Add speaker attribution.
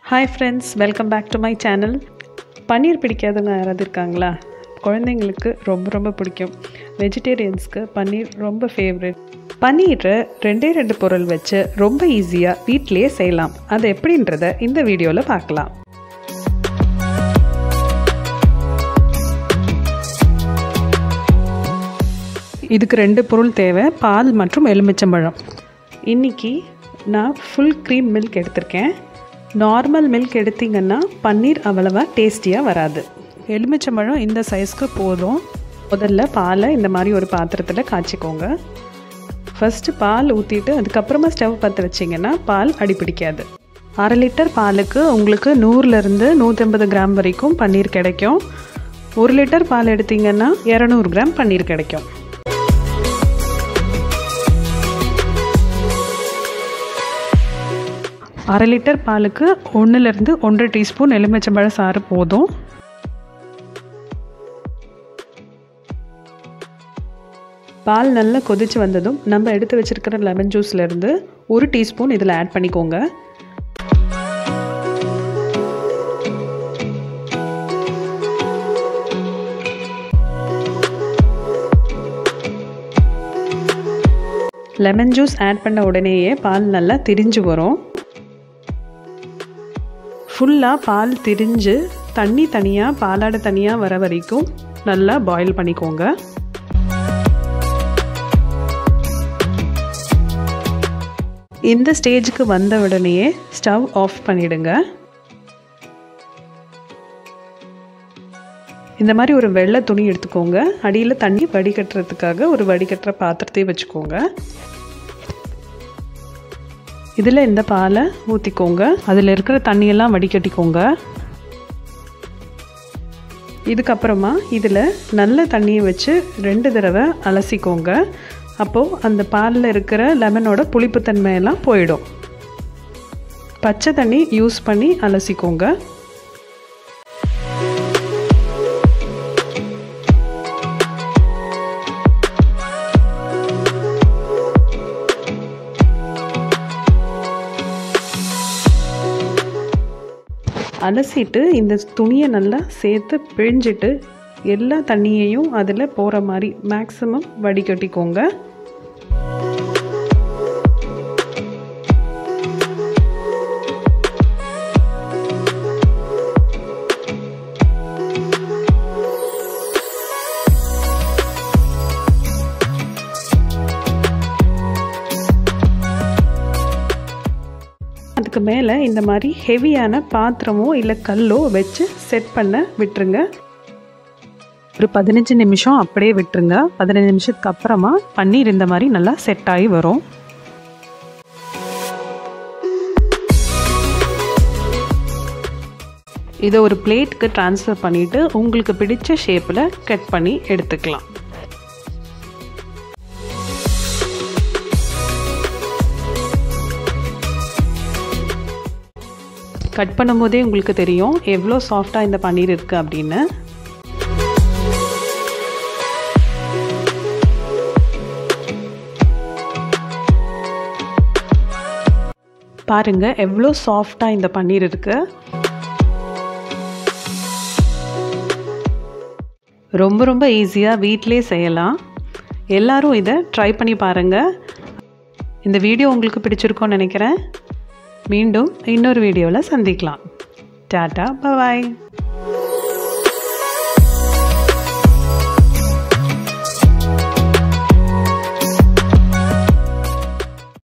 Speaker 1: hi friends welcome back to my channel paneer பிடிக்காதவங்க யாராவது இருக்காங்களா குழந்தைங்களுக்கு ரொம்ப ரொம்ப பிடிக்கும் வெஜிடேரியன்ஸ்க்கு பன்னீர் ரொம்ப ஃபேவரட் பன்னீரை ரெண்டே ரெண்டு பொருள் வச்சு ரொம்ப ஈஸியாக வீட்டிலேயே செய்யலாம் அது எப்படின்றத இந்த வீடியோவில் பார்க்கலாம் இதுக்கு ரெண்டு பொருள் தேவை பால் மற்றும் எலுமிச்சம்பழம் இன்றைக்கி நான் ஃபுல் க்ரீம் மில்க் எடுத்திருக்கேன் நார்மல் மில்க் எடுத்திங்கன்னா பன்னீர் அவ்வளவா டேஸ்டியாக வராது எலுமிச்சம்பழம் இந்த சைஸ்க்கு போதும் முதல்ல பாலை இந்த மாதிரி ஒரு பாத்திரத்தில் காய்ச்சிக்கோங்க ஃபஸ்ட்டு பால் ஊற்றிட்டு அதுக்கப்புறமா ஸ்டவ் பற்ற வச்சிங்கன்னா பால் அடிப்பிடிக்காது அரை லிட்டர் பாலுக்கு உங்களுக்கு நூறுலேருந்து நூற்றம்பது கிராம் வரைக்கும் பன்னீர் கிடைக்கும் ஒரு லிட்டர் பால் எடுத்திங்கன்னா இரநூறு கிராம் பன்னீர் கிடைக்கும் அரை லிட்டர் பாலுக்கு ஒன்றுலேருந்து ஒன்றரை டீஸ்பூன் எலுமிச்சம்பழ சாறு போதும் பால் நல்லா கொதித்து வந்ததும் நம்ம எடுத்து வச்சுருக்கிற லெமன் ஜூஸ்லேருந்து ஒரு டீஸ்பூன் இதில் ஆட் பண்ணிக்கோங்க லெமன் ஜூஸ் ஆட் பண்ண உடனேயே பால் நல்லா திரிஞ்சு வரும் ஃபுல்லாக பால் திரிஞ்சு தண்ணி தனியாக பாலாட தனியாக வர வரைக்கும் நல்லா பாயில் பண்ணிக்கோங்க இந்த ஸ்டேஜுக்கு வந்த உடனேயே ஸ்டவ் ஆஃப் பண்ணிடுங்க இந்த மாதிரி ஒரு வெள்ளை துணி எடுத்துக்கோங்க அடியில் தண்ணி வடிகட்டுறதுக்காக ஒரு வடிகட்டுற பாத்திரத்தையும் வச்சுக்கோங்க இதில் இந்த பாலை ஊற்றிக்கோங்க அதில் இருக்கிற தண்ணியெல்லாம் வடிகட்டிக்கோங்க இதுக்கப்புறமா இதில் நல்ல தண்ணியை வச்சு ரெண்டு தடவை அலசிக்கோங்க அப்போது அந்த பாலில் இருக்கிற லெமனோட புளிப்புத்தன்மையெல்லாம் போயிடும் பச்சை தண்ணி யூஸ் பண்ணி அலசிக்கோங்க அலசிட்டு இந்த துணியை நல்லா சேர்த்து பிழிஞ்சிட்டு எல்லா தண்ணியையும் அதில் போகிற மாதிரி மேக்ஸிமம் வடிகட்டிக்கோங்க அதுக்கு மேலே இந்த மாதிரி ஹெவியான பாத்திரமோ இல்லை கல்லோ வச்சு செட் பண்ண விட்டுருங்க ஒரு பதினஞ்சு நிமிஷம் அப்படியே விட்டுருங்க பதினஞ்சு நிமிஷத்துக்கு அப்புறமா பன்னீர் இந்த மாதிரி நல்லா செட் ஆகி வரும் இதை ஒரு பிளேட்டுக்கு ட்ரான்ஸ்ஃபர் பண்ணிவிட்டு உங்களுக்கு பிடிச்ச ஷேப்பில் கட் பண்ணி எடுத்துக்கலாம் கட் பண்ணும்போதே உங்களுக்கு தெரியும் எவ்வளோ சாஃப்டாக இந்த பன்னீர் இருக்குது அப்படின்னு பாருங்கள் எவ்வளோ சாஃப்டாக இந்த பன்னீர் இருக்குது ரொம்ப ரொம்ப ஈஸியாக வீட்டிலே செய்யலாம் எல்லோரும் இதை ட்ரை பண்ணி பாருங்கள் இந்த வீடியோ உங்களுக்கு பிடிச்சிருக்கோன்னு நினைக்கிறேன் மீண்டும் இன்னொரு வீடியோவில் சந்திக்கலாம் டாட்டா பாய்